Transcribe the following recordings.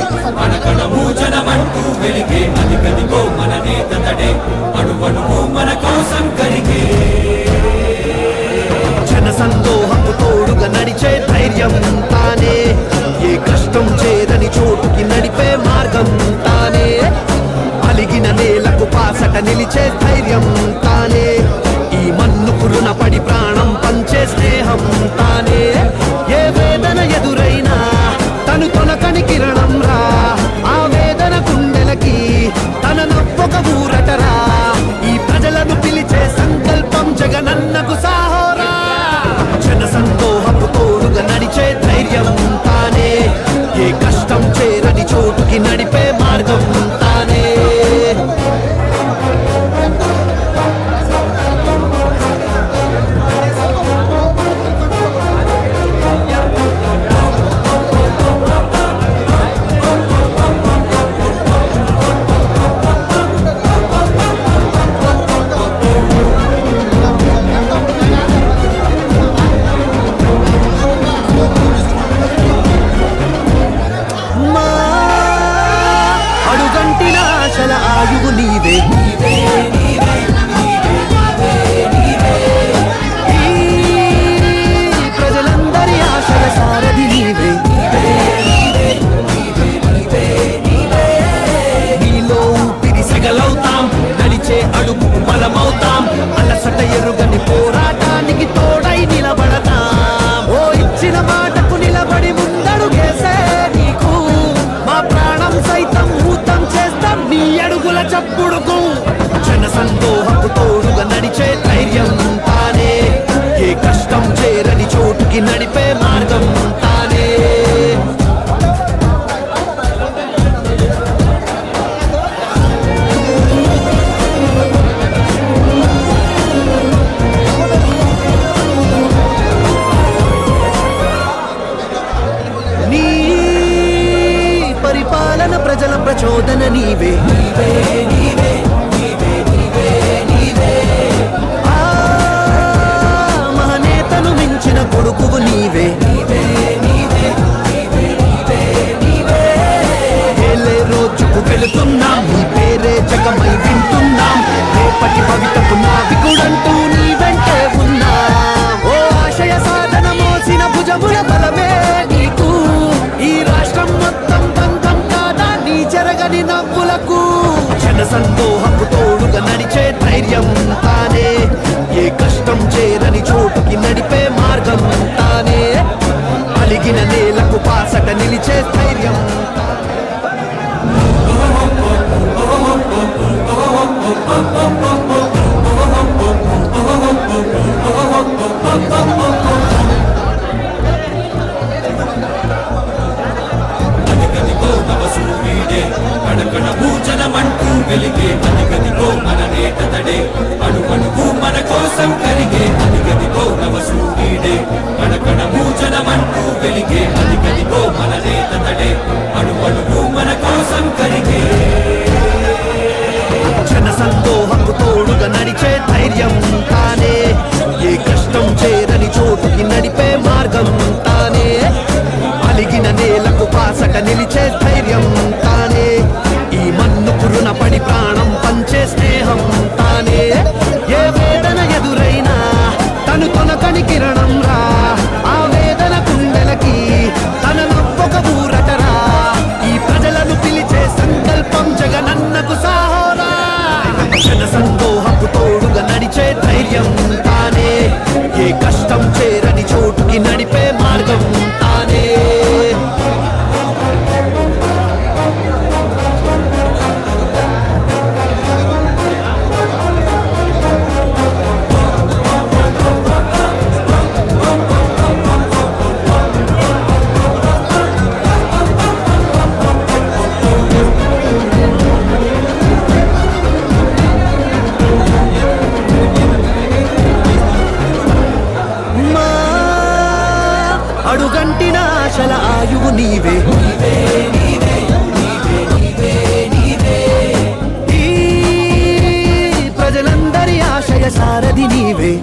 మనకణము జనమంటూ వెలిగే అదిగదిగో మన నేత తడే అడుగడుగు మన కోసం కరిగే జన సందోహపు తోడుగా నడిచే ధైర్యం తానే ఏ కష్టం చేరని చోటుకి నడిపే మార్గం తానే అలిగిన నేలకు పాసట నిలిచే ధైర్యం తానే ఈ మన్నుకు రుణపడి ప్రాణం పంచే స్నేహం తానే ఏ వేదన ఎదురైనా తను తొనకని కిరణం రా ఆ వేదన కుండెలకి తన నవ్వొక ఊరటరా ఈ ప్రజలను పిలిచే సంకల్పం జగనన్నకు సాహోరా జన సందోహపు తోడుగా నడిచే ధైర్యం తానే ఏ కష్టం చేరని చోటుకి నడిపే మార్గం తానే మా అడుగంటిన ఆశల ఆయువు నీవే ఈ ప్రజలందరి ఆశల సారథి నీవే నీలో ఊపిరి సెగలవుతాం నడిచే అడుగు బలమవుతాం అలసట ఎరుగని పోరాటానికి తోడై నిలబడతాం ఓ ఇచ్చిన మాటకు నిలబడి ముందడుగేసే నీకు మా ప్రాణం సైతం ఊతం చేస్తాం నీ అడుగుల చప్పుడుకు జన సందోహపు తోడుగా నడిచే ధైర్యం తానే ఏ కష్టం చేరని చోటుకి నడిపే మార్గం తానే నీ పరిపాలన ప్రజల ప్రచోదన నీవే ఆ, మహనేతను మించిన కొడుకువు నీవే ఏలే రోజుకు వెళుతున్నాం నీ పేరే జగమై వింటున్నాం రేపటి భవితకు నావికుడంటూ నీ వెంటే ఉన్నాం ఓ ఆశయ సాధన మోసిన భుజముల బలమే నీకు ఈ రాష్ట్రం మొత్తం బంధం కాదా నీ జరగని నవ్వులకు జన సందోహపు తోడుగా నడిచే ధైర్యం తానే ఏ కష్టం చేరని చోటుకి నడిపే మార్గం తానే అలిగిన నేలకు పాసట నిలిచే ధైర్యం అదిగదిగో నవ సూర్యుడే కడకణ భూజనమంటూ వెలిగే అదిగదిగో మన నేత తడే అడుగడుగు మన కోసం కరిగే అదిగదిగో నవ సూర్యుడే కడకణ భూజనమంటూ వెలిగే అదిగదిగో మన నేత తడే అడుగడుగు మన కోసం కరిగే జన సందోహపు తోడుగా నడిచే ధైర్యం తానే ఏ కష్టం చేరని చోటుకి నడిపే మార్గం తానే అలిగిన నేలకు పాసట నిలిచే ధైర్యం తానే ఈ మన్నుకు రుణపడి ప్రాణం పంచే స్నేహం తానే ఏ వేదన ఎదురైనా తను తొనకని కిరణం రా ఆ వేదన కుండెలకి తన నవ్వొక ఊరటరా ఈ ప్రజలను పిలిచే సంకల్పం జగనన్నకు సాహోరా జన సందోహపు తోడుగా నడిచే ధైర్యం తానే ఏ కష్టం చేరని చోటుకి నడిపే మార్గం తానే మా అడుగంటిన ఆశల ఆయువు నీవే ఈ ప్రజలందరి ఆశయ సారథి నీవే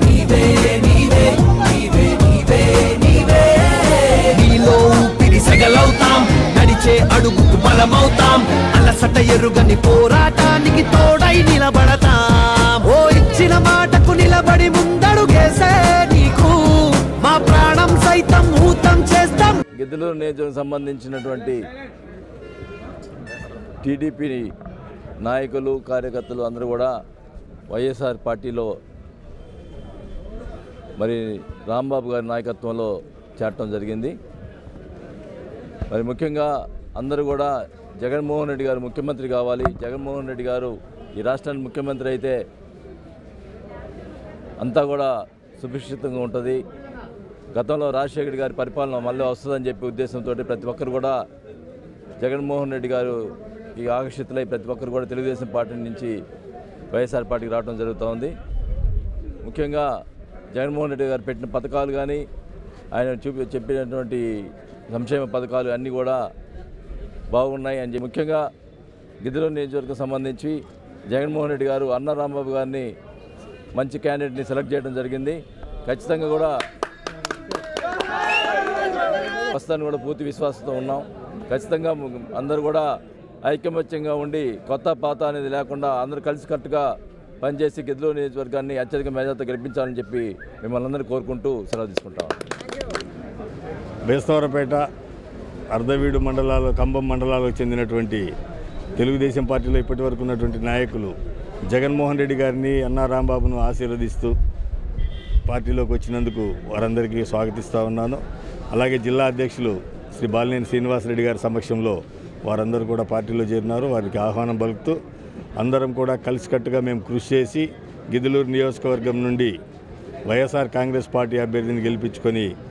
నీలో ఊపిరి సగలవుతాం నడిచే అడుగుకు బల బలమవుతాం అలసట ఎరుగని పోరాటానికి తోడై నిలబడతాం ఓ ఇచ్చిన మాటకు నిలబడి ముందడుగేసే నీకు మా ప్రాణం సైతం ఊతం చేస్తాం గిద్దలూరు నియోజకవర్గం సంబంధించినటువంటి టీడీపీ నాయకులు కార్యకర్తలు అందరూ కూడా వైఎస్ఆర్ పార్టీలో మరి రాంబాబు గారి నాయకత్వంలో చేరటం జరిగింది మరి ముఖ్యంగా అందరూ కూడా జగన్మోహన్ రెడ్డి గారు ముఖ్యమంత్రి కావాలి జగన్మోహన్ రెడ్డి గారు ఈ రాష్ట్రానికి ముఖ్యమంత్రి అయితే అంతా కూడా సుభిక్షితంగా ఉంటుంది గతంలో రాజశేఖర్ గారి పరిపాలన మళ్ళీ వస్తుందని చెప్పి ఉద్దేశంతో ప్రతి ఒక్కరు కూడా జగన్మోహన్ రెడ్డి గారు ఈ ఆకర్షితులై ప్రతి ఒక్కరు కూడా తెలుగుదేశం పార్టీ నుంచి వైఎస్ఆర్ పార్టీకి రావడం జరుగుతూ ఉంది ముఖ్యంగా జగన్మోహన్ రెడ్డి గారు పెట్టిన పథకాలు కానీ ఆయన చూపి చెప్పినటువంటి సంక్షేమ పథకాలు అన్నీ కూడా బాగున్నాయి అని చెప్పి ముఖ్యంగా గిద్దలూరు నియోజకవర్గం సంబంధించి జగన్మోహన్ రెడ్డి గారు అన్న రాంబాబు గారిని మంచి క్యాండిడేట్ని సెలెక్ట్ చేయడం జరిగింది ఖచ్చితంగా కూడా ప్రస్తుతాన్ని కూడా పూర్తి విశ్వాసంతో ఉన్నాం ఖచ్చితంగా ము- అందరూ కూడా ఐకమత్యంగా ఉండి కొత్త పాత అనేది లేకుండా అందరూ కలిసికట్టుగా పనిచేసి గిద్దలూరు నియోజకవర్గాన్ని అత్యధిక మేధాతో గెలిపించాలని చెప్పి మిమ్మల్ని అందరూ కోరుకుంటూ సెలవు తీసుకుంటాం బేస్తవరపేట అర్ధవీడు మండలాలు కంబం మండలాలకు చెందినటువంటి తెలుగుదేశం పార్టీలో ఇప్పటి వరకు ఉన్నటువంటి నాయకులు జగన్మోహన్ రెడ్డి గారిని అన్నా రాంబాబును ఆశీర్వదిస్తూ పార్టీలోకి వచ్చినందుకు వారందరికీ స్వాగతిస్తూ ఉన్నాను అలాగే జిల్లా అధ్యక్షులు శ్రీ బాలినేని శ్రీనివాసరెడ్డి గారి సమక్షంలో వారందరూ కూడా పార్టీలో చేరినారు వారికి ఆహ్వానం పలుకుతూ అందరం కూడా కలిసికట్టుగా మేము కృషి చేసి గిద్దలూరు నియోజకవర్గం నుండి వైఎస్ఆర్ కాంగ్రెస్ పార్టీ అభ్యర్థిని గెలిపించుకొని